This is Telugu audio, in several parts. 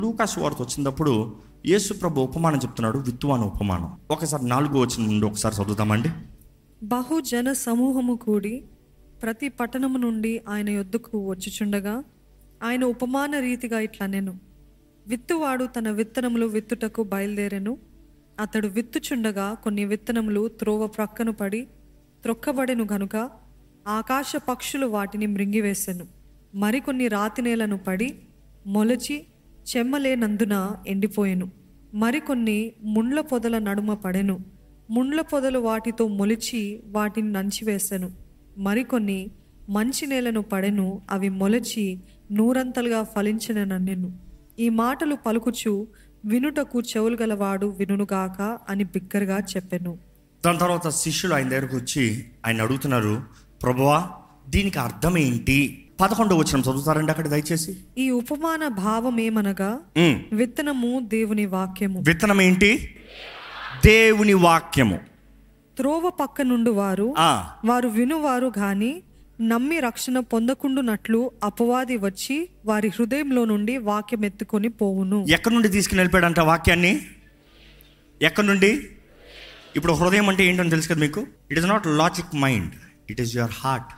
లూకాసు వార్త వచ్చినప్పుడు యేసు ప్రభు ఉపమానం చెప్తున్నాడు విత్తువాన ఉపమానం ఒకసారి నాలుగు వచ్చిన నుండి ఒకసారి చదువుతామండి బహుజన సమూహము కూడి ప్రతి పట్టణము నుండి ఆయన యొద్దకు వచ్చుచుండగా ఆయన ఉపమాన రీతిగా ఇట్లా నేను విత్తువాడు తన విత్తనములు విత్తుటకు బయలుదేరెను అతడు విత్తుచుండగా కొన్ని విత్తనములు త్రోవ ప్రక్కను పడి త్రొక్కబడెను గనుక ఆకాశ పక్షులు వాటిని మృంగివేసెను మరికొన్ని రాతి నేలను పడి మొలచి చెమ్మలేనందున ఎండిపోయెను మరికొన్ని ముండ్ల పొదల నడుమ పడెను ముండ్ల పొదలు వాటితో మొలిచి వాటిని నంచివేసెను మరికొన్ని మంచి నేలను పడెను అవి మొలచి నూరంతలుగా ఫలించిననెను ఈ మాటలు పలుకుచు వినుటకు చెవులు గలవాడు వినుగాక అని బిగ్గరగా చెప్పెను దాని తర్వాత శిష్యులు ఆయన దగ్గరకు వచ్చి ఆయన అడుగుతున్నారు ప్రభువా దీనికి అర్థం ఏంటి పదకొండు వచ్చిన చదువుతారండి అక్కడ దయచేసి ఈ ఉపమాన భావం ఏమనగా ఉమ్. విత్తనము దేవుని వాక్యము విత్తనం ఏంటి దేవుని వాక్యము త్రోవ పక్క నుండి వారు ఆ వారు వినువారు గాని నమ్మి రక్షణ పొందకుండునట్లు అపవాది వచ్చి వారి హృదయంలో నుండి వాక్యం ఎత్తుకొని పోవును ఎక్కడి నుండి తీసుకుని వెళ్ళిపోయాడంట వాక్యాన్ని ఎక్కడి నుండి ఇప్పుడు హృదయం అంటే ఏంటని తెలుసు కదా మీకు it is not logic mind it is your heart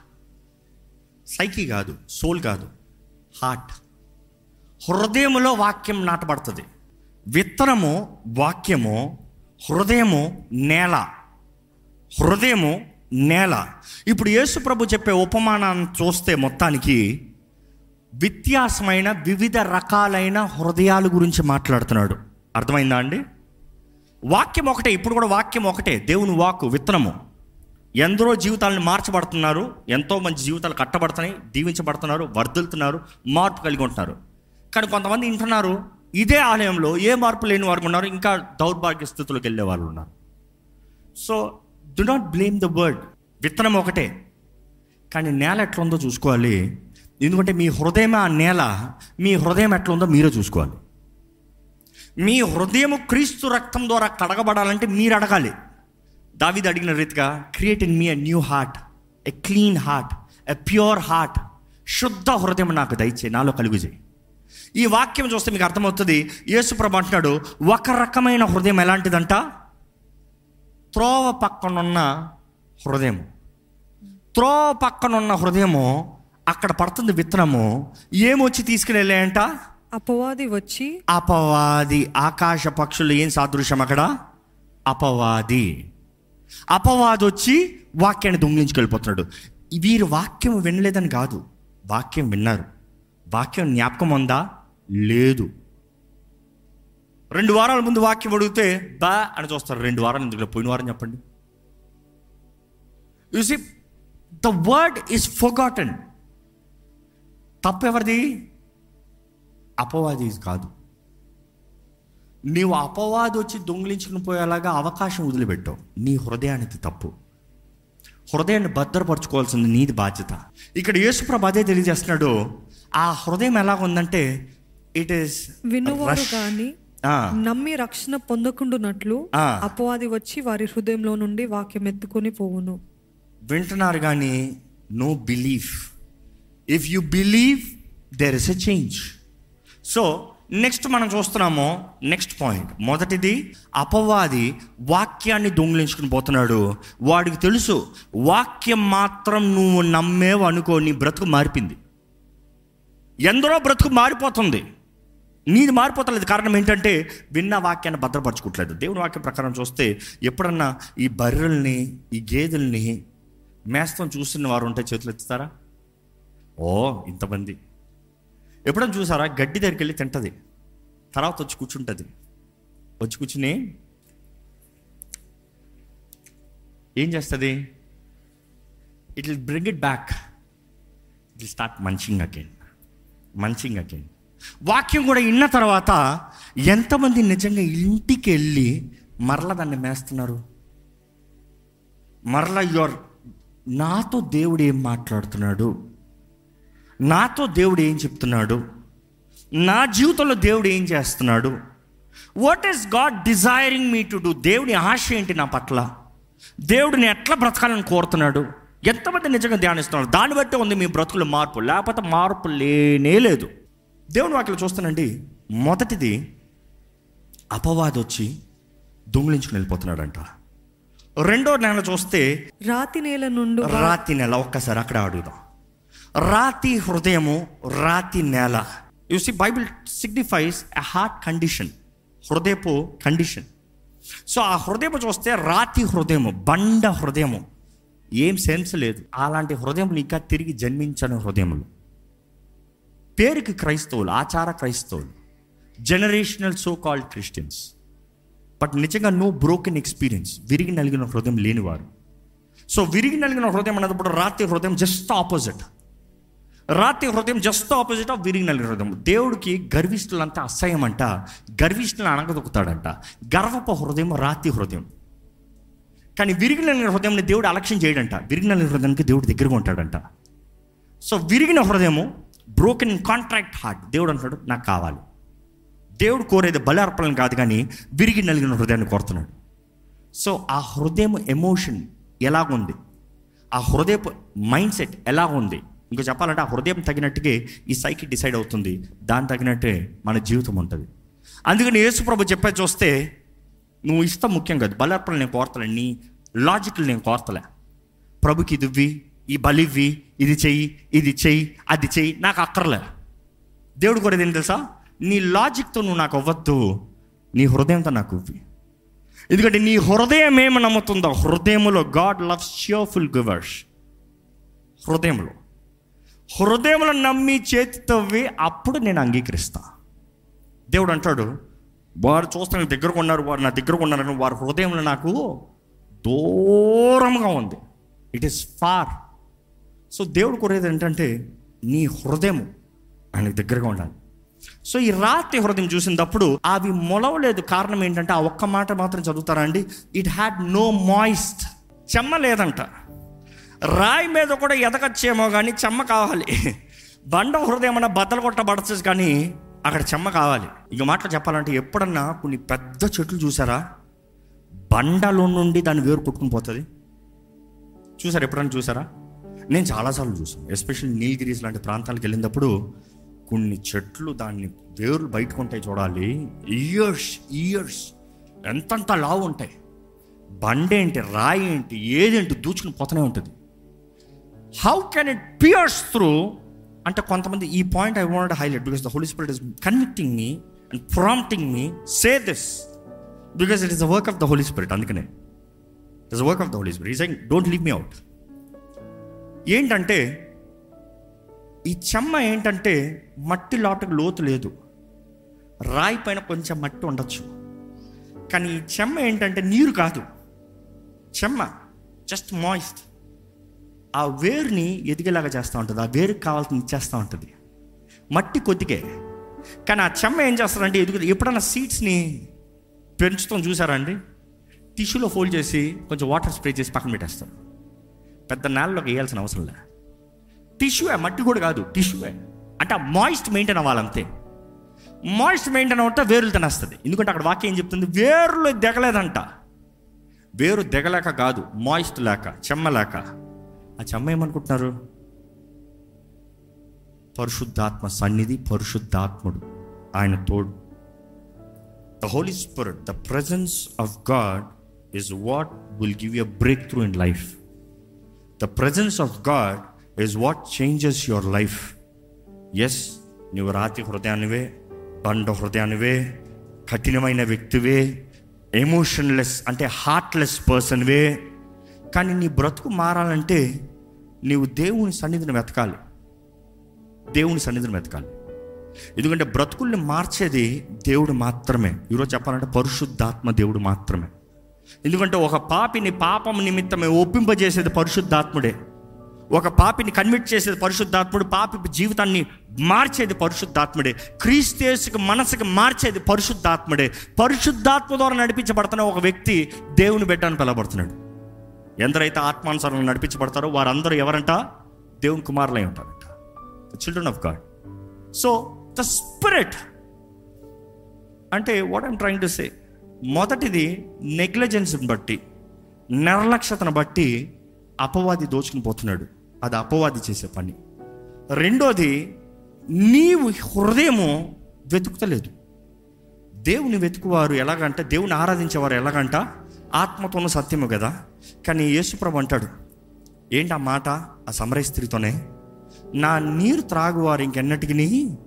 psyche కాదు సోల్ కాదు హార్ట్ హృదయములో వాక్యం నాటబడుతుంది విత్తనము వాక్యము హృదయము నేల హృదయము నేల ఇప్పుడు యేసు ప్రభు చెప్పే ఉపమానాన్ని చూస్తే మొత్తానికి వ్యత్యాసమైన వివిధ రకాలైన హృదయాల గురించి మాట్లాడుతున్నాడు అర్థమైందా అండి వాక్యం ఒకటే ఇప్పుడు కూడా వాక్యం ఒకటే దేవుని వాక్కు విత్తనము ఎందరో జీవితాలను మార్చబడుతున్నారు ఎంతో మంది జీవితాలు కట్టబడుతున్నాయి దీవించబడుతున్నారు వర్ధిల్తున్నారు మార్పు కలిగి ఉంటున్నారు కానీ కొంతమంది వింటున్నారు ఇదే ఆలయంలో ఏ మార్పు లేని వారు ఉన్నారు ఇంకా దౌర్భాగ్య స్థితిలోకి వెళ్ళే వాళ్ళు ఉన్నారు so do not blame the word విత్తనం ఒకటే కానీ నేల ఎట్లా ఉందో చూసుకోవాలి ఎందుకంటే మీ హృదయం ఆ నేల మీ హృదయం ఎట్లా ఉందో మీరే చూసుకోవాలి మీ హృదయం క్రీస్తు రక్తం ద్వారా కడగబడాలంటే మీరు అడగాలి దావిది అడిగిన రీతిగా create in me a new heart a clean heart a pure heart శుద్ధ హృదయం నాకు దయచే నాలో కలుగు చేయి ఈ వాక్యం చూస్తే మీకు అర్థమవుతుంది యేసుప్రభు అంటున్నాడు ఒక రకమైన హృదయం ఎలాంటిదంట త్రోవ పక్కనున్న హృదయం త్రోవ పక్కనున్న హృదయము అక్కడ పడుతుంది విత్తనము ఏమొచ్చి తీసుకుని వెళ్ళాయంట అపవాది వచ్చి అపవాది ఆకాశ పక్షులు ఏం సాదృశ్యం అక్కడ అపవాది అపవాది వచ్చి వాక్యాన్ని దొంగిలించుకెళ్ళిపోతున్నాడు వీరు వాక్యం వినలేదని కాదు వాక్యం విన్నారు వాక్యం జ్ఞాపకం ఉందా లేదు రెండు వారాల ముందు వాక్యం అడిగితే బా అని చూస్తారు రెండు వారాలు ఎందుకు పోయిన వారం చెప్పండి see the word is forgotten తప్పు ఎవరిది అపవాది కాదు నీవు అపవాది వచ్చి దొంగిలించుకుని పోయేలాగా అవకాశం వదిలిపెట్టావు నీ హృదయానికి తప్పు హృదయాన్ని భద్రపరచుకోవాల్సింది నీది బాధ్యత ఇక్కడ యేసుప్రభు అదే తెలియజేస్తున్నాడు ఆ హృదయం ఎలా ఉందంటే ఇట్ ఈస్ వినువారు గాని నమ్మి రక్షణ పొందకుండునట్లు ఆ. అపవాది వచ్చి వారి హృదయంలో నుండి వాక్యం ఎత్తుకొని పోవును వింటున్నారు కానీ no belief if you believe there is a change so next మనం చూస్తున్నాము నెక్స్ట్ పాయింట్ మొదటిది అపవాది వాక్యాన్ని దొంగిలించుకుని పోతున్నాడు వాడికి తెలుసు వాక్యం మాత్రం నువ్వు నమ్మేవు అనుకో నీ బ్రతుకు మారిపోయింది ఎందరో బ్రతుకు మారిపోతుంది నీది మారిపోతలేదు కారణం ఏంటంటే విన్న వాక్యాన్ని భద్రపరచుకోవట్లేదు దేవుని వాక్యం ప్రకారం చూస్తే ఎప్పుడన్నా ఈ బర్రెల్ని ఈ గేదెల్ని మేస్తం చూస్తున్న వారు ఉంటే చేతులు ఎత్తుతారా ఓ ఇంతమంది ఎప్పుడన్నా చూసారా గడ్డి దగ్గరికి వెళ్ళి తింటది తర్వాత వచ్చి కూర్చుంటుంది వచ్చి కూర్చుని ఏం చేస్తుంది it will bring it back it will start munching again munching again వాక్యం కూడా విన్న తర్వాత ఎంతమంది నిజంగా ఇంటికి వెళ్ళి మరల దాన్ని మేస్తున్నారు మరల యువర్ నాతో దేవుడు ఏం మాట్లాడుతున్నాడు నాతో దేవుడు ఏం చెప్తున్నాడు నా జీవితంలో దేవుడు ఏం చేస్తున్నాడు what is God desiring me to do దేవుని ఆశ ఏంటి నా పట్ల దేవుడిని ఎట్లా బ్రతకాలని కోరుతున్నాడు ఎంతమంది నిజంగా ధ్యానిస్తున్నారు దాన్ని బట్టి ఉంది మీ బ్రతుకుల మార్పు లేకపోతే మార్పు లేనే లేదు దేవుని వాక్యం చూస్తానండి మొదటిది అపవాది వచ్చి దొంగిలించుకుని వెళ్ళిపోతున్నాడంట రెండో నెల చూస్తే రాతి నేల నుండి రాతి నెల ఒక్కసారి అక్కడ అడుగుదాం రాతి హృదయము రాతి నేల you see Bible signifies a heart condition హృదయపు కండిషన్ సో ఆ హృదయము చూస్తే రాతి హృదయము బండ హృదయము ఏం సెన్స్ లేదు అలాంటి హృదయములు ఇంకా తిరిగి జన్మించని హృదయములు పేరుకి క్రైస్తవులు ఆచార క్రైస్తవులు generational so called Christians but నిజంగా నో బ్రోకెన్ ఎక్స్పీరియన్స్ విరిగి నలిగిన హృదయం లేనివారు సో విరిగి నలిగిన హృదయం అన్నప్పుడు రాతి హృదయం జస్ట్ ఆపోజిట్ రాతి హృదయం జస్ట్ ఆపోజిట్ ఆఫ్ విరిగి నలిగిన హృదయం దేవుడికి గర్విష్ఠులంతా అసహ్యం అంట గర్విష్ఠులను అణగదొక్కుతాడంట గర్వపు హృదయం రాతి హృదయం కానీ విరిగి నలిగిన హృదయంని దేవుడు అలక్ష్యం చేయడంట విరిగి నలిగిన హృదయానికి దేవుడు దగ్గరగా ఉంటాడంట సో విరిగిన హృదయము బ్రోకెన్ కాంట్రాక్ట్ హార్ట్ దేవుడు అంటాడు నాకు కావాలి దేవుడు కోరేది బలి అర్పణలు కాదు కానీ విరిగి నలిగిన హృదయాన్ని కోరుతున్నాడు సో ఆ హృదయం ఎమోషన్ ఎలాగుంది ఆ హృదయపు మైండ్ సెట్ ఎలా ఉంది ఇంకో చెప్పాలంటే ఆ హృదయం తగినట్టుగా ఈ సైకి డిసైడ్ అవుతుంది దాని తగినట్టే మన జీవితం ఉంటుంది అందుకని యేసుప్రభు చెప్పేది చూస్తే నువ్వు ఇష్టం ముఖ్యం కాదు బలి అర్పణలు నేను కోరతలే నీ లాజికల్ నేను కోరతలే ప్రభుకి ఇది ఇవ్వి ఈ బలి ఇవ్వి ఇది చెయ్యి ఇది చెయ్యి అది చెయ్యి నాకు అక్కర్లే దేవుడు కోరేది ఏంటి తెలుసా నీ లాజిక్తో నువ్వు నాకు అవ్వద్దు నీ హృదయంతో నాకు ఇవ్వి ఎందుకంటే నీ హృదయం ఏమి నమ్ముతుందో హృదయములో గాడ్ లవ్స్ షియర్ఫుల్ గివర్స్ హృదయంలో హృదయంలో నమ్మి చేతితోవి అప్పుడు నేను అంగీకరిస్తా దేవుడు అంటాడు వారు చూస్తానికి దగ్గరకు ఉన్నారు వారు నా దగ్గరకు ఉన్నారని వారి హృదయంలో నాకు దూరంగా ఉంది ఇట్ ఈస్ ఫార్ సో దేవుడు కోరేది ఏంటంటే నీ హృదయం ఆయనకు దగ్గరగా ఉండాలి సో ఈ రాతి హృదయం చూసినప్పుడు అవి మొలవలేదు కారణం ఏంటంటే ఆ ఒక్క మాట మాత్రం చదువుతారా అండి ఇట్ హ్యాడ్ నో మాయిస్ట్ చెమ్మ లేదంట రాయి మీద కూడా ఎదగచ్చేమో కానీ చెమ్మ కావాలి బండ హృదయం అన్న బద్దలు కొట్టబడచ్చు కానీ అక్కడ చెమ్మ కావాలి ఇంక మాటలు చెప్పాలంటే ఎప్పుడన్నా కొన్ని పెద్ద చెట్లు చూసారా బండలో నుండి దాన్ని వేరు కొట్టుకుని పోతుంది చూసారా ఎప్పుడన్నా చూసారా నేను చాలాసార్లు చూసాను ఎస్పెషల్లీ నీలగిరీస్ లాంటి ప్రాంతాలకు వెళ్ళినప్పుడు కొన్ని చెట్లు దాన్ని వేర్లు బయటకు ఉంటాయి చూడాలి ఇయర్స్ ఇయర్స్ ఎంతంత లావు ఉంటాయి బండేంటి రాయి ఏంటి ఏదేంటి దూచుకుని పోతూనే ఉంటుంది how can it pierce through అంటే కొంతమంది ఈ point I want highlight because the Holy Spirit is convicting me and prompting me say this because it is the work of the Holy Spirit అందుకనే it is work of the Holy Spirit is don't leave me out ఏంటంటే ఈ చెమ్మ ఏంటంటే మట్టి లోటుకు లోతు లేదు రాయి పైన కొంచెం మట్టి ఉండొచ్చు కానీ ఈ చెమ్మ ఏంటంటే నీరు కాదు చెమ్మ జస్ట్ మాయిస్ట్ ఆ వేరుని ఎదిగేలాగా చేస్తూ ఉంటుంది ఆ వేరుకి కావాల్సింది ఇచ్చేస్తూ ఉంటుంది మట్టి కొద్దిగే కానీ ఆ చెమ్మ ఏం చేస్తారంటే ఎదుగు ఎప్పుడన్నా సీడ్స్ని పెంచుతాం చూసారా అండి టిష్యూలో ఫోల్డ్ చేసి కొంచెం వాటర్ స్ప్రే చేసి పక్కన పెట్టేస్తారు పెద్ద నేలలోకి వేయాల్సిన అవసరం లే టిష్యూయే మట్టి కూడా కాదు టిష్యూయే అంటే ఆ మాయిస్ట్ మెయింటైన్ అవ్వాలంతే మాయిస్ట్ మెయింటైన్ అవుతే వేరులు తినేస్తుంది ఎందుకంటే అక్కడ వాక్యం ఏం చెప్తుంది వేరులు దిగలేదంట వేరు దిగలేక కాదు మాయిస్ట్ లేక చెమ్మ లేక ఆ చెమ్మ ఏమనుకుంటున్నారు పరిశుద్ధాత్మ సన్నిధి పరిశుద్ధాత్ముడు ఆయన తోడు the Holy Spirit the presence of God is what will give you break through in life the presence of God is what changes your life yes నువ్వు రాతి హృదయానివే బండ హృదయానివే కఠినమైన వ్యక్తివే ఎమోషన్లెస్ అంటే హార్ట్లెస్ పర్సన్వే కానీ నీ బ్రతుకు మారాలంటే నీవు దేవుని సన్నిధిని వెతకాలి దేవుని సన్నిధిని వెతకాలి ఎందుకంటే బ్రతుకుల్ని మార్చేది దేవుడు మాత్రమే ఈరోజు చెప్పాలంటే పరిశుద్ధాత్మ దేవుడు మాత్రమే ఎందుకంటే ఒక పాపిని పాపం నిమిత్తమే ఒప్పింపజేసేది పరిశుద్ధాత్ముడే ఒక పాపిని కన్విట్ చేసేది పరిశుద్ధాత్ముడు పాపి జీవితాన్ని మార్చేది పరిశుద్ధాత్ముడే క్రీస్తేసుకు మనసుకు మార్చేది పరిశుద్ధాత్ముడే పరిశుద్ధాత్మ ద్వారా నడిపించబడుతున్న ఒక వ్యక్తి దేవుని బిడ్డను పిలవబడుతున్నాడు ఎందరైతే ఆత్మానుసారంగా నడిపించబడతారో వారందరూ ఎవరంట దేవుని కుమారులై ఉంటారంట the children of God so the spirit అంటే what I'm trying to say మొదటిది నెగ్లిజెన్స్ని బట్టి నిర్లక్ష్యతను బట్టి అపవాది దోచుకుని పోతున్నాడు అది అపవాది చేసే పని రెండోది నీవు హృదయము వెతుకుతలేదు దేవుని వెతుకువారు ఎలాగంటే దేవుని ఆరాధించేవారు ఎలాగంట ఆత్మతోనూ సత్యము కదా కానీ యేసుప్రభు అంటాడు ఏంటి ఆ మాట ఆ సమరయ స్త్రీతోనే నా నీరు త్రాగువారు ఇంకెన్నటికి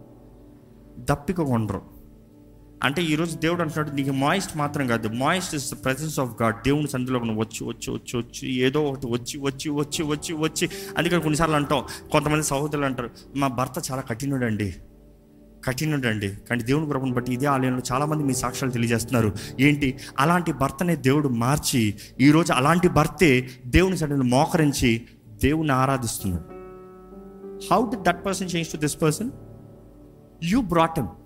దప్పిక కొండరు అంటే ఈరోజు దేవుడు అంటున్నాడు నీకు మాయిస్ట్ మాత్రం కాదు moist is the presence of God దేవుని సంధిలో నువ్వు వచ్చి వచ్చి వచ్చి వచ్చి ఏదో ఒకటి వచ్చి వచ్చి వచ్చి వచ్చి వచ్చి అందుకని కొన్నిసార్లు అంటాం కొంతమంది సహోదరులు అంటారు మా భర్త చాలా కఠినుడండి కఠినుడండి కానీ దేవుని కృపను బట్టి ఇదే ఆలయంలో చాలామంది మీ సాక్ష్యాలు తెలియజేస్తున్నారు ఏంటి అలాంటి భర్తనే దేవుడు మార్చి ఈరోజు అలాంటి భర్తే దేవుని సన్నిధిలో మోకరించి దేవుని ఆరాధిస్తున్నాడు how did that person change to this person you brought him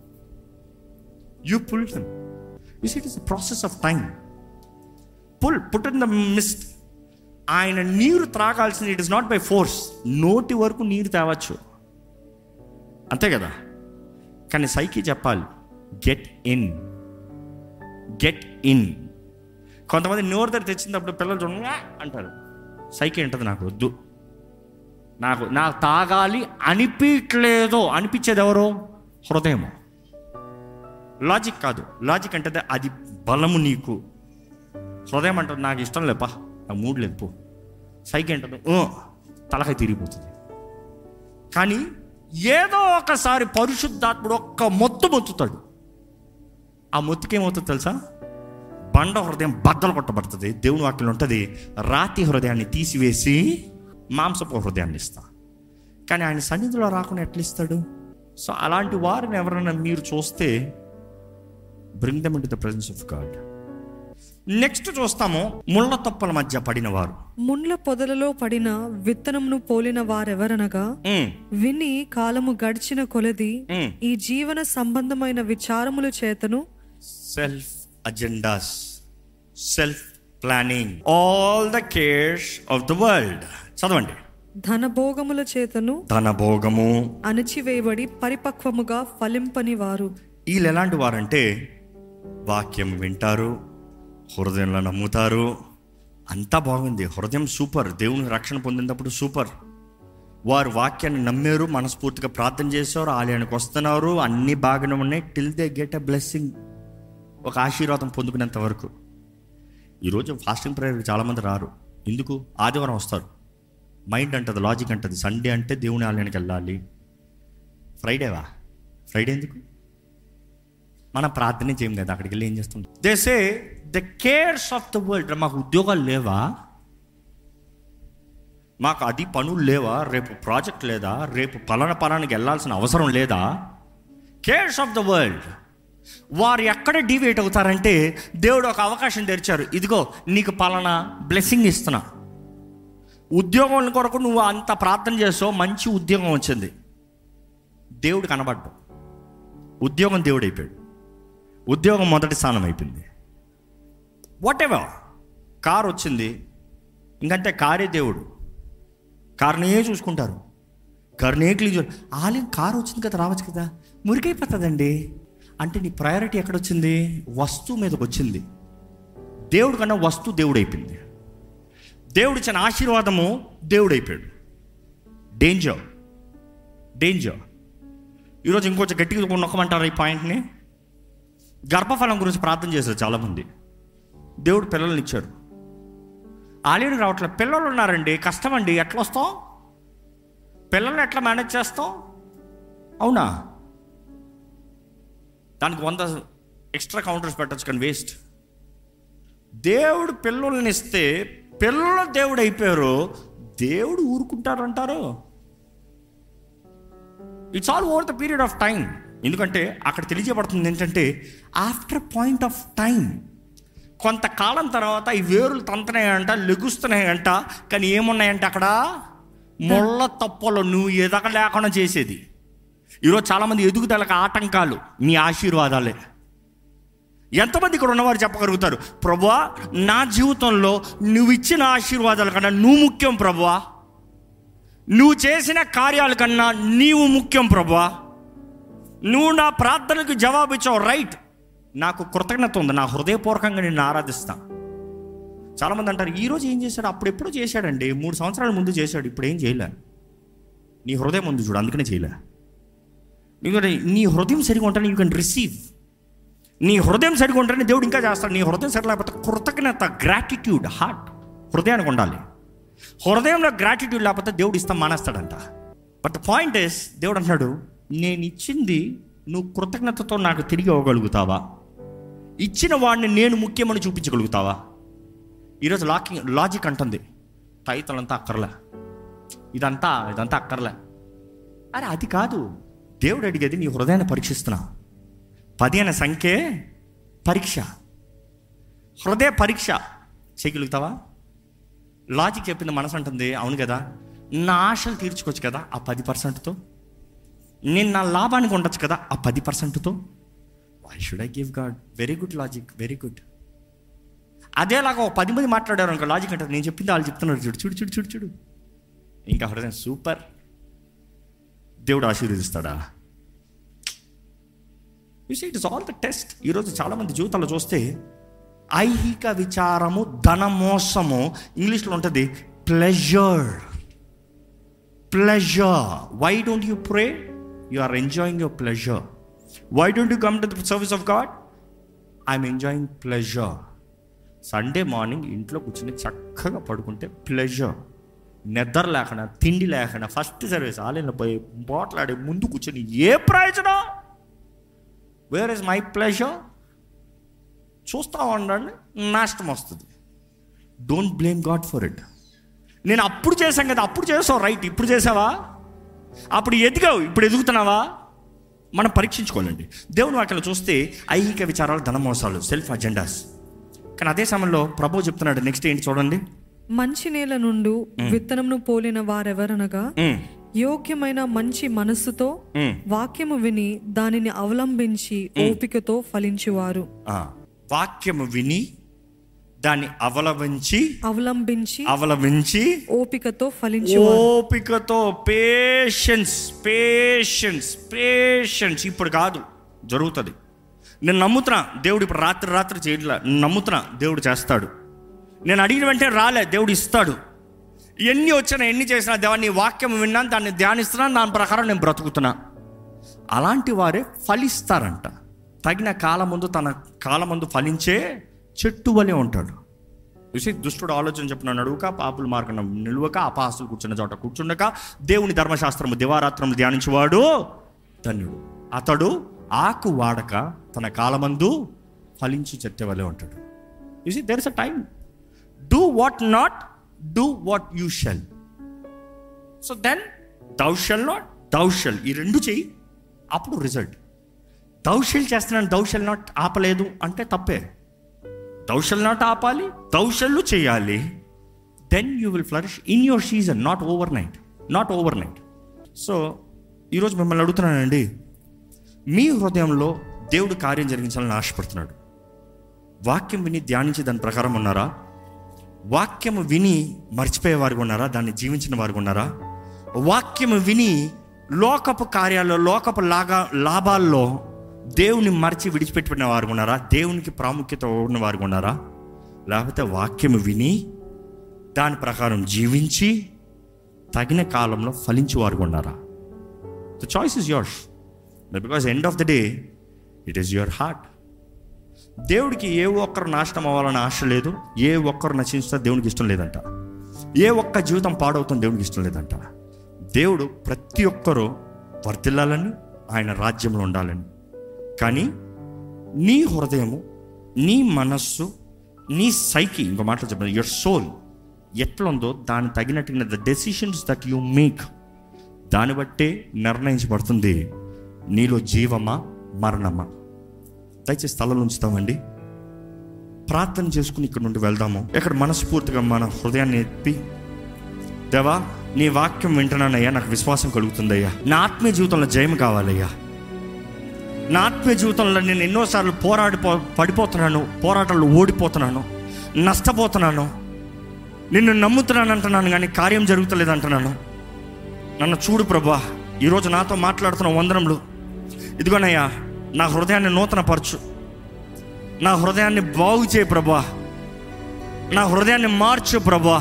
you pull him you see it is a process of time pull put in the mist ఆయన నీరు త్రాగాల్సింది it is not by force నోటి వరకు నీరు తేవచ్చు అంతే కదా కానీ సైకి చెప్పాలి గెట్ ఇన్ గెట్ ఇన్ కొంతమంది నోరు దగ్గర తెచ్చినప్పుడు పిల్లలు చూడ అంటారు సైకి ఉంటుంది నాకు వద్దు నాకు నాకు తాగాలి అనిపించలేదు అనిపించేది ఎవరు హృదయము లాజిక్ కాదు లాజిక్ అంటే అది బలము నీకు హృదయం అంటుంది నాకు ఇష్టం లేపా నాకు మూడు లేదు పో సైకి అంటుంది "ఓ, తలకాయ తిరిగిపోతుంది కానీ ఏదో ఒకసారి పరిశుద్ధాత్ముడు ఒక్క మొత్తు మొత్తుతాడు ఆ మొత్తుకి ఏమవుతుంది తెలుసా బండ హృదయం బద్దలు కొట్టబడుతుంది దేవుని వాక్యం ఉంటుంది రాతి హృదయాన్ని తీసివేసి మాంసపు హృదయాన్ని ఇస్తా కానీ ఆయన సన్నిధిలో రాకుండా ఎట్లా ఇస్తాడు సో అలాంటి వారిని ఎవరైనా మీరు చూస్తే bring them in the presence of God next చూస్తాము ముళ్ళ తప్పల మధ్య పడిన వారు ముండ్ల పొదలలో పడిన విత్తనమును పోలిన వారెవరనగా విని కాలము గడిచిన కొలది ఈ జీవన సంబంధమైన విచారముల చేతను self agendas self planning all the cares of the world చదవండి ధనభోగముల చేతను ధన భోగము అణిచివేయబడి పరిపక్వముగా ఫలింపని వారు వీళ్ళు ఎలాంటి వారంటే వాక్యం వింటారు హృదయంలో నమ్ముతారు అంతా బాగుంది హృదయం సూపర్ దేవుని రక్షణ పొందినప్పుడు సూపర్ వారు వాక్యాన్ని నమ్మారు మనస్ఫూర్తిగా ప్రార్థన చేశారు ఆలయానికి వస్తున్నారు అన్నీ బాగానే ఉన్నాయి till they get a blessing ఒక ఆశీర్వాదం పొందుకునేంత వరకు ఈరోజు ఫాస్టింగ్ ప్రేయర్కి చాలామంది రారు ఎందుకు ఆదివారం వస్తారు మైండ్ అంటది లాజిక్ అంటది సండే అంటే దేవుని ఆలయానికి వెళ్ళాలి ఫ్రైడేవా ఫ్రైడే ఎందుకు మనం ప్రార్థనే చేయం కదా అక్కడికి వెళ్ళి ఏం చేస్తాం they say the cares of the world మాకు ఉద్యోగాలు లేవా మాకు అది పనులు లేవా రేపు ప్రాజెక్ట్ లేదా రేపు పలానా పలానికి వెళ్ళాల్సిన అవసరం లేదా కేర్స్ ఆఫ్ ద వరల్డ్ వారు ఎక్కడ డివేట్ అవుతారంటే దేవుడు ఒక అవకాశం తెరిచారు ఇదిగో నీకు పలానా బ్లెస్సింగ్ ఇస్తున్నా ఉద్యోగం కొరకు నువ్వు అంత ప్రార్థన చేసావు మంచి ఉద్యోగం వచ్చింది దేవుడు కనబడ్డు ఉద్యోగం దేవుడు అయిపోయాడు ఉద్యోగం మొదటి స్థానం అయిపోయింది వాట్ ఎవర్ కార్ వచ్చింది ఇంకంతే కారే దేవుడు కార్నే చూసుకుంటారు కార్నే క్లీన్ చూ ఆలయం కారు వచ్చింది కదా రావచ్చు కదా మురికైపోతుందండి అంటే నీ ప్రయారిటీ ఎక్కడొచ్చింది వస్తువు మీదకి వచ్చింది దేవుడు కన్నా వస్తువు దేవుడు అయిపోయింది దేవుడు ఇచ్చిన ఆశీర్వాదము దేవుడు అయిపోయాడు డేంజర్ డేంజర్ ఈరోజు ఇంకొంచెం గట్టిగా నొక్కమంటారు ఈ పాయింట్ని గర్భఫలం గురించి ప్రార్థన చేశారు చాలామంది దేవుడు పిల్లల్ని ఇచ్చారు ఆలయం రావట్లేదు పిల్లలు ఉన్నారండి కష్టం అండి ఎట్లా వస్తాం పిల్లల్ని ఎట్లా మేనేజ్ చేస్తాం అవునా దానికి వంద ఎక్స్ట్రా కౌంటర్స్ పెట్టచ్చు కానీ వేస్ట్ దేవుడు పిల్లల్ని ఇస్తే పిల్లలు దేవుడు అయిపోయారు దేవుడు ఊరుకుంటారంటారు it's all over the period of time ఎందుకంటే అక్కడ తెలియజేయబడుతుంది ఏంటంటే ఆఫ్టర్ పాయింట్ ఆఫ్ టైం కొంతకాలం తర్వాత ఈ వేరులు తంతున్నాయంట లెగుస్తున్నాయంట కానీ ఏమున్నాయంట అక్కడ ముళ్ళ తప్పలు నువ్వు ఎదగ లేకుండా చేసేది ఈరోజు చాలామంది ఎదుగుదలకు ఆటంకాలు నీ ఆశీర్వాదాలే ఎంతమంది ఇక్కడ ఉన్నవారు చెప్పగలుగుతారు ప్రభువా నా జీవితంలో నువ్వు ఇచ్చిన ఆశీర్వాదాల కన్నా నువ్వు ముఖ్యం ప్రభువా నువ్వు చేసిన కార్యాల కన్నా నీవు ముఖ్యం ప్రభువా నువ్వు నా ప్రార్థనకు జవాబు ఇచ్చావు రైట్ నాకు కృతజ్ఞత ఉంది నా హృదయపూర్వకంగా నిన్ను ఆరాధిస్తా చాలామంది అంటారు ఈరోజు ఏం చేశాడు అప్పుడు ఎప్పుడో చేశాడండి మూడు సంవత్సరాల ముందు చేశాడు ఇప్పుడు ఏం చేయలే నీ హృదయం ముందు చూడు అందుకనే చేయలే ఎందుకంటే నీ హృదయం సరిగా ఉంటే యూ కెన్ రిసీవ్ నీ హృదయం సరిగా ఉంటేనే దేవుడు ఇంకా చేస్తాడు నీ హృదయం సరి లేకపోతే కృతజ్ఞత గ్రాటిట్యూడ్ హార్ట్ హృదయానికి ఉండాలి హృదయంలో గ్రాటిట్యూడ్ లేకపోతే దేవుడు ఇస్తాం మానేస్తాడంట బట్ ద పాయింట్ ఇస్ దేవుడు అంటున్నాడు నేను ఇచ్చింది నువ్వు కృతజ్ఞతతో నాకు తిరిగి ఇవ్వగలుగుతావా ఇచ్చిన వాడిని నేను ముఖ్యమని చూపించగలుగుతావా ఈరోజు లాకింగ్ లాజిక్ అంటుంది తైతలంతా అక్కర్లే ఇదంతా ఇదంతా అక్కర్లే అరే అది కాదు దేవుడు అడిగేది నీ హృదయాన్ని పరీక్షిస్తున్నా పది అనే సంఖ్యే పరీక్ష హృదయ పరీక్ష చేయగలుగుతావా లాజిక్ చెప్పింది మనసు అంటుంది అవును కదా నా ఆశలు తీర్చుకోవచ్చు కదా ఆ పది పర్సెంట్తో నేను నా లాభానికి ఉండొచ్చు కదా ఆ పది పర్సెంట్తో why should I give God very good logic very good అదేలాగా ఒక పది మంది మాట్లాడారు అనుకో లాజిక్ అంటే నేను చెప్పింది వాళ్ళు చెప్తున్నారు చూడు చూడు చూడు చూడు చూడు ఇంకా హృదయం సూపర్ దేవుడు ఆశీర్వదిస్తాడా you it is all the test ఈరోజు చాలామంది జీవితాల్లో చూస్తే ఐహిక విచారము ధన మోసము ఇంగ్లీష్లో ఉంటుంది pleasure pleasure why don't you pray you are enjoying your pleasure why don't you come to the service of God I'm enjoying pleasure Sunday morning ఇంట్లో కూర్చుని చక్కగా పడుకుంటే ప్లెజర్ నిద్ర లేకుండా తిండి లేకుండా ఫస్ట్ సర్వీస్ ఆలయంలో పోయి పోట్లాడి ముందు కూర్చొని ఏ ప్రయోజనం వేర్ ఇస్ మై ప్లెజర్ చూస్తా ఉండండి నష్టం వస్తుంది don't blame God for it నేను అప్పుడు చేశాం కదా అప్పుడు చేసావు రైట్ ఇప్పుడు చేసావా అప్పుడు ఎదిగావు ఇప్పుడు ఎదుగుతున్నావా మనం పరీక్షించుకోవాలండి దేవుని వాక్యలో చూస్తే ఐహిక విచారాలు ధనమోసాలు సెల్ఫ్ అజెండాస్ కానీ అదే సమయంలో ప్రభు చెప్తున్నాడు నెక్స్ట్ ఏంటి చూడండి మంచి నేల నుండి విత్తనమును పోలిన వారెవరనగా మ్మ్. యోగ్యమైన మంచి మనస్సుతో మ్మ్. వాక్యము విని దానిని అవలంబించి ఓపికతో ఫలించువారు ఆ, వాక్యము విని దాన్ని అవలవించి అవలంబించి అవలవించి ఓపికతో ఫలించువారు ఓపికతో పేషెన్స్ పేషెన్స్ పేషెన్స్ ఇప్పుడు కాదు జరుగుతుంది నేను నమ్ముతున్నా దేవుడు ఇప్పుడు రాత్రి రాత్రి చేయట్లా నేను నమ్ముతున్నా దేవుడు చేస్తాడు నేను అడిగిన వెంటనే రాలే దేవుడు ఇస్తాడు ఎన్ని వచ్చినా ఎన్ని చేసినా దేవాన్ని వాక్యం విన్నాను దాన్ని ధ్యానిస్తున్నాను దాని ప్రకారం నేను బ్రతుకుతున్నా అలాంటి వారే ఫలిస్తారంట తగిన కాలం ముందు తన కాలం ముందు ఫలించే చెట్టు వలె ఉంటాడు చూసి దుష్టుడు ఆలోచన చెప్పిన నడువుక పాపుల మార్గం నిలువక అపహాసులు కూర్చున్న చోట కూర్చుండక దేవుని ధర్మశాస్త్రము దివారాత్రము ధ్యానించేవాడు ధన్యుడు అతడు ఆకు వాడక తన కాలమందు ఫలించి చెట్టు వలె ఉంటాడు చూసి there is a time do what not do what you shall so then thou shall not thou shall ఈ రెండు చెయ్యి అప్పుడు రిజల్ట్ దౌషల్ చేస్తున్నాను దౌషల్ నాట్ ఆపలేదు అంటే తప్పే దౌషల్ నాట్ ఆపాలి దౌషల్లు చేయాలి then you will flourish in your season not overnight not overnight so ఈరోజు మిమ్మల్ని అడుగుతున్నానండి మీ హృదయంలో దేవుడు కార్యం జరిగించాలని ఆశపడుతున్నాడు వాక్యం విని ధ్యానించి దాని ప్రకారం ఉన్నారా వాక్యము విని మర్చిపోయే వారు ఉన్నారా దాన్ని జీవించిన వారు ఉన్నారా వాక్యము విని లోకపు కార్యాల్లో లోకపు లాగా లాభాల్లో దేవుని మర్చి విడిచిపెట్టిన వారు ఉన్నారా దేవునికి ప్రాముఖ్యత ఉన్న వారు ఉన్నారా లేకపోతే వాక్యము విని దాని ప్రకారం జీవించి తగిన కాలంలో ఫలించి వారు ఉన్నారా the choice is yours because end of the day it is your heart దేవుడికి ఏ ఒక్కరు నాశనం అవ్వాలని ఆశ లేదు ఏ ఒక్కరు నశించినా దేవునికి ఇష్టం లేదంట ఏ ఒక్క జీవితం పాడవుతుంది దేవునికి ఇష్టం లేదంట దేవుడు ప్రతి ఒక్కరూ వర్తిల్లాలని ఆయన రాజ్యంలో ఉండాలని కానీ నీ హృదయము నీ మనస్సు నీ సైకి ఇంకో మాటలు చెప్పాను యువర్ సోల్ ఎట్లుందో దాని తగినట్టుగా the decisions that you make దాన్ని బట్టే నిర్ణయించబడుతుంది నీలో జీవమా మరణమా దయచేసి స్థలంలో ఉంచుతామండి ప్రార్థన చేసుకుని ఇక్కడ నుండి వెళ్దాము ఇక్కడ మనస్ఫూర్తిగా మన హృదయాన్ని ఎత్తి దేవా నీ వాక్యం వింటున్నానయ్యా నాకు విశ్వాసం కలుగుతుందయ్యా నా ఆత్మీయ జీవితంలో జయం కావాలయ్యా నా ఆత్మీయ జీవితంలో నేను ఎన్నోసార్లు పోరాడిపో పడిపోతున్నాను పోరాటాలు ఓడిపోతున్నాను నష్టపోతున్నాను నిన్ను నమ్ముతున్నాను అంటున్నాను కానీ కార్యం జరుగుతలేదు అంటున్నాను నన్ను చూడు ప్రభా ఈరోజు నాతో మాట్లాడుతున్న వందనములు ఇదిగోనయ్యా నా హృదయాన్ని నూతనపరచు నా హృదయాన్ని బాగు చేయి ప్రభా నా హృదయాన్ని మార్చు ప్రభా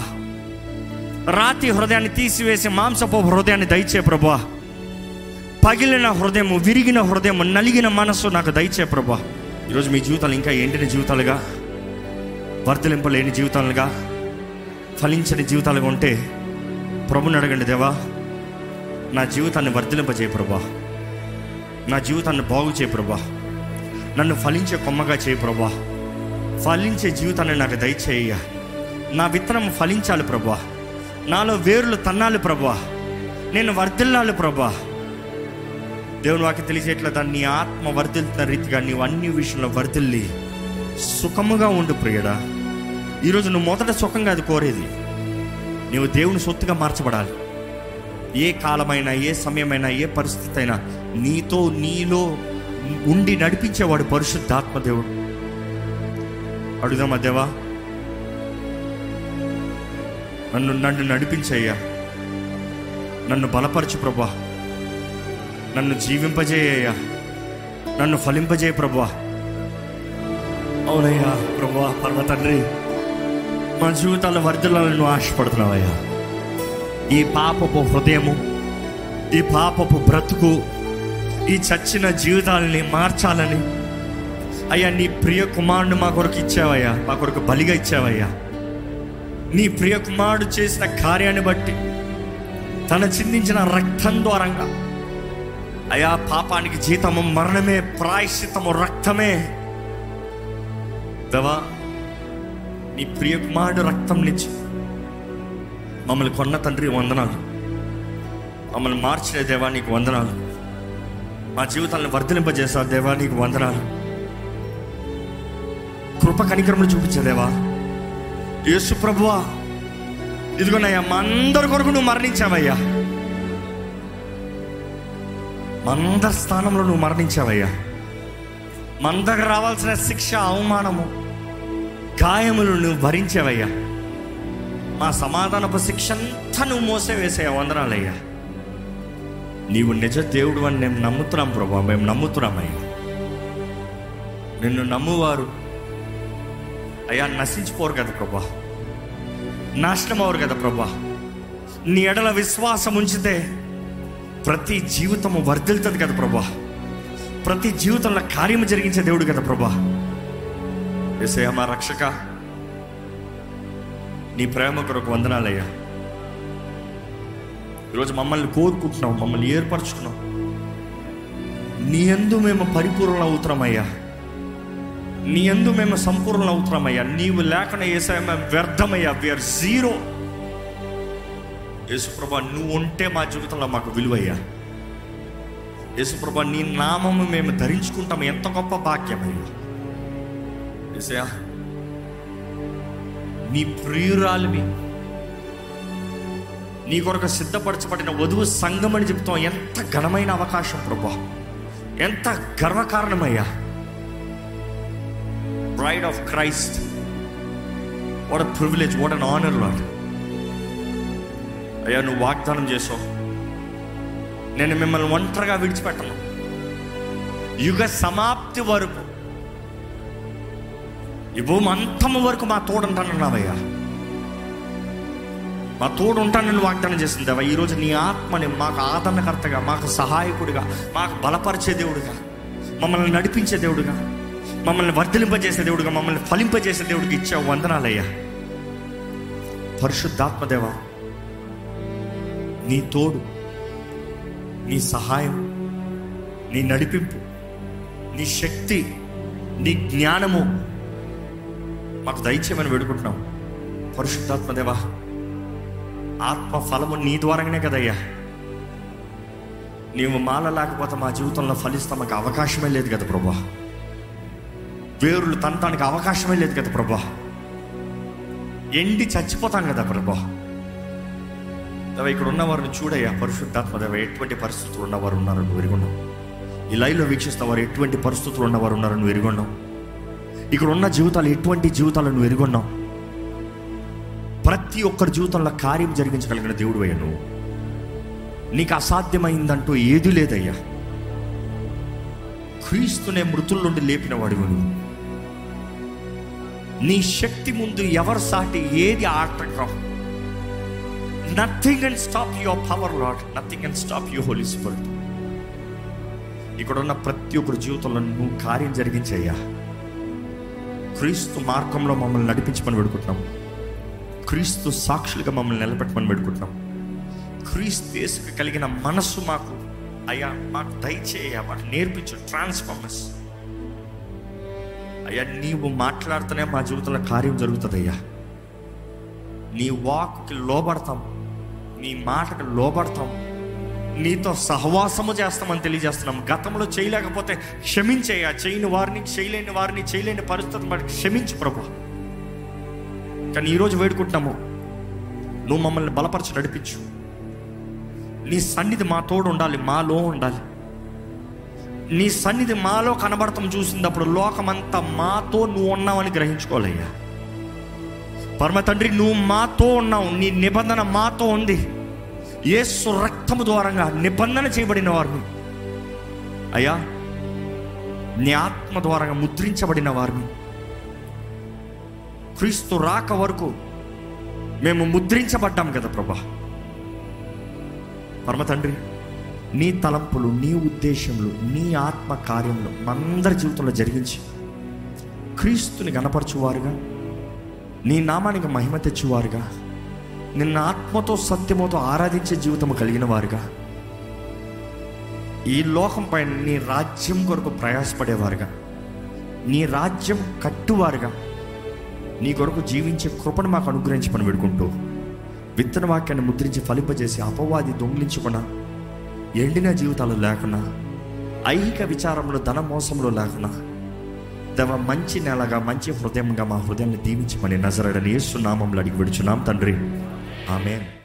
రాతి హృదయాన్ని తీసివేసి మాంసపు హృదయాన్ని దయచే ప్రభా పగిలిన హృదయము విరిగిన హృదయము నలిగిన మనస్సు నాకు దయచే ప్రభా ఈరోజు మీ జీవితాలు ఇంకా ఎండిన జీవితాలుగా వర్ధలింపలేని జీవితాలుగా ఫలించని జీవితాలుగా ఉంటే ప్రభుని అడగండి దేవా నా జీవితాన్ని వర్ధలింపజేయ ప్రభా నా జీవితాన్ని బాగు చేయ ప్రభా నన్ను ఫలించే కొమ్మగా చేయ ప్రభా ఫలించే జీవితాన్ని నాకు దయచేయ నా విత్తనం ఫలించాలి ప్రభా నాలో వేర్లు తన్నాలి ప్రభా నేను వర్ధిల్లాలి ప్రభా దేవుని వాకి తెలిసేట్లా నీ ఆత్మ వర్ధిల్తున్న రీతిగా నీవు అన్ని విషయంలో వర్ధిల్లి సుఖముగా ఉండు ప్రియుడా ఈరోజు నువ్వు మొదట సుఖంగా అది కోరేది నీవు దేవుని సొత్తుగా మార్చబడాలి ఏ కాలమైనా ఏ సమయమైనా ఏ పరిస్థితి అయినా నీతో నీలో ఉండి నడిపించేవాడు పరిశుద్ధాత్మ దేవుడు అడుగుదామా దేవా నన్ను నన్ను నడిపించయ్యా నన్ను బలపరచు ప్రభా నన్ను జీవింపజేయ్యా నన్ను ఫలింపజేయ ప్రభా అవునయ్యా ప్రభా పర్వ తండ్రి మా జీవితాల వర్ధలను నువ్వు ఆశపడుతున్నావయ్యా ఈ పాపపు హృదయము ఈ పాపపు బ్రతుకు ఈ చచ్చిన జీవితాలని మార్చాలని అయ్యా నీ ప్రియ కుమారుడు మా కొరకు ఇచ్చావయ్యా మా కొరకు బలిగా ఇచ్చావయ్యా నీ ప్రియ కుమారుడు చేసిన కార్యాన్ని బట్టి తన చిందించిన రక్తం ద్వారంగా అయా పాపానికి జీతము మరణమే ప్రాయశ్చితము రక్తమే దవా నీ ప్రియ కుమారుడు రక్తం నుంచి మమ్మల్ని కొన్న తండ్రి వందనాలు మమ్మల్ని మార్చిన దేవా నీకు వందనాలు మా జీవితాలను వర్ధలింపజేసా దేవా నీకు వందనాలు కృప కనికరములు చూపించే దేవా యేసు ప్రభువా ఇదిగోనయ్యా మా అందరి కొరకు నువ్వు మరణించావయ్యా మా అందరి స్థానంలో నువ్వు మరణించావయ్యా మన దగ్గర రావాల్సిన శిక్ష అవమానము గాయములు నువ్వు భరించావయ్యా మా సమాధానపు శిక్ష అంతా నువ్వు మోసే వేసాయా వందనాలయ్యా నీవు నిజ దేవుడు అని మేము నమ్ముతున్నాం ప్రభా మేము నమ్ముతున్నామయ్యా నిన్ను నమ్మువారు అయ్యా నశించిపోరు కదా ప్రభా నాశనం అవరు కదా ప్రభా నీ ఎడల విశ్వాసం ఉంచితే ప్రతి జీవితము వర్ధిల్తుంది కదా ప్రభా ప్రతి జీవితంలో కార్యము జరిగించే దేవుడు కదా ప్రభా ఎసయ్య మా రక్షక నీ ప్రేమ కొరకు వందనాలయ్యా ఈరోజు మమ్మల్ని కోరుకుంటున్నాం మమ్మల్ని ఏర్పరచుకున్నాం నీ ఎందు మేము పరిపూర్ణ అవుతున్నామయ్యా నీ ఎందు మేము సంపూర్ణ అవుతున్నామయ్యా నీవు లేకుండా ఏసయ్య మేము వ్యర్థమయ్యా విఆర్ జీరో యేసుప్రభా నువ్వు ఉంటే మా జీవితంలో మాకు విలువయ్యా యేసుప్రభా నీ నామము మేము ధరించుకుంటాం ఎంత గొప్ప భాగ్యమయ్యా ఏసయ్యా నీ ప్రియురాలిని నీ కొరకు సిద్ధపరచబడిన వధువు సంఘం అని చెప్తాం ఎంత ఘనమైన అవకాశం ప్రభా ఎంత గర్వకారణమయ్యా bride of Christ what a privilege what an honour Lord అయ్యా నువ్వు వాగ్దానం చేసావు నేను మిమ్మల్ని ఒంటరిగా విడిచిపెట్టను యుగ సమాప్తి వరకు ఈ భూమి అంతము వరకు మా తోడు ఉంటానన్నావయ్యా మా తోడు ఉంటానని వాగ్దానం చేసింది దేవా ఈరోజు నీ ఆత్మని మాకు ఆదరణకర్తగా మాకు సహాయకుడిగా మాకు బలపరిచే దేవుడిగా మమ్మల్ని నడిపించే దేవుడిగా మమ్మల్ని వర్ధలింపజేసే దేవుడిగా మమ్మల్ని ఫలింపజేసే దేవుడికి ఇచ్చావు వందనాలయ్యా పరిశుద్ధాత్మదేవా నీ తోడు నీ సహాయం నీ నడిపింపు నీ శక్తి నీ జ్ఞానము మాకు దయచేయమని వేడుకుంటున్నాం పరిశుద్ధాత్మదేవా ఆత్మ ఫలము నీ ద్వారానే కదయ్యా నీవు మాల లేకపోతే మా జీవితంలో ఫలిస్తా మాకు అవకాశమే లేదు కదా ప్రభా వేరులు తనటానికి అవకాశమే లేదు కదా ప్రభా ఎండి చచ్చిపోతాం కదా ప్రభా దేవా ఇక్కడ ఉన్నవారిని చూడయ్యా పరిశుద్ధాత్మ దేవ ఎటువంటి పరిస్థితులు ఉన్నవారు ఉన్నారని నువ్వు ఎరుగున్నావు ఈ లైవ్లో వీక్షిస్తున్న వారు ఎటువంటి పరిస్థితులు ఉన్నవారు ఉన్నారని నువ్వు ఎరుగున్నావు ఇక్కడ ఉన్న జీవితాలు ఎటువంటి జీవితాలను నువ్వు ఎరుగున్నావు ప్రతి ఒక్కరి జీవితంలో కార్యం జరిగించగలిగిన దేవుడు అయ్యా నువ్వు నీకు అసాధ్యమైందంటూ ఏది లేదయ్యా క్రీస్తునే మృతుల నుండి లేపిన వాడివి నువ్వు నీ శక్తి ముందు ఎవరు సాటి ఏది ఆటంకం nothing and stop your power Lord nothing and stop you Holy Spirit ఇక్కడ ఉన్న ప్రతి ఒక్కరి జీవితంలో నువ్వు కార్యం జరిగించయ్యా క్రీస్తు మార్గంలో మమ్మల్ని నడిపించమని పెడుకుంటున్నాం క్రీస్తు సాక్షులుగా మమ్మల్ని నిలబెట్టమని పెడుకుంటున్నాం క్రీస్తు యేసుకు కలిగిన మనస్సు మాకు అయ్యా మాకు దయచేయ మాకు నేర్పించు ట్రాన్స్ఫార్మర్స్ అయ్యా నీవు మాట్లాడుతూనే మా జీవితంలో కార్యం జరుగుతుంది అయ్యా నీ వాక్కి లోబడతాం నీ మాటకి లోబడతాం నీతో సహవాసము చేస్తామని తెలియజేస్తున్నాం గతంలో చేయలేకపోతే క్షమించేయ చేయని వారిని చేయలేని వారిని చేయలేని పరిస్థితులను బట్టి క్షమించు ప్రభు కానీ ఈరోజు వేడుకుంటున్నాము నువ్వు మమ్మల్ని బలపరచు నడిపించు నీ సన్నిధి మా తోడు ఉండాలి మాలో ఉండాలి నీ సన్నిధి మాలో కనబడతాం చూసినప్పుడు లోకమంతా మాతో నువ్వు ఉన్నావని గ్రహించుకోవాలయ్యా పరమ తండ్రి నువ్వు మాతో ఉన్నావు నీ నిబంధన మాతో ఉంది యేసు రక్తము ద్వారంగా నిబంధన చేయబడిన వారిని అయ్యా నీ ఆత్మ ద్వారంగా ముద్రించబడిన వారిని క్రీస్తు రాక వరకు మేము ముద్రించబడ్డాం కదా ప్రభా పరమ తండ్రి నీ తలంపులు నీ ఉద్దేశములు నీ ఆత్మ కార్యములు మనందరి జీవితంలో జరిగించి క్రీస్తుని గణపరచువారుగా నీ నామానికి మహిమ తెచ్చువారుగా నిన్న ఆత్మతో సత్యముతో ఆరాధించే జీవితం కలిగిన వారుగా ఈ లోకంపై నీ రాజ్యం కొరకు ప్రయాసపడేవారుగా నీ రాజ్యం కట్టువారుగా నీ కొరకు జీవించే కృపను మాకు అనుగ్రహించమని వేడుకుంటూ విత్తన వాక్యాన్ని ముద్రించి ఫలింపజేసి అపవాది దొంగిలించకుండా ఎండిన జీవితాలు లేకుండా ఐహిక విచారంలో ధన మోసంలో లేకుండా దవ మంచి నెలగా మంచి హృదయంగా మా హృదయాన్ని దీవించమని నజరడని యేసు నామంలో అడిగి విడుచున్నాం తండ్రి ఆమెన్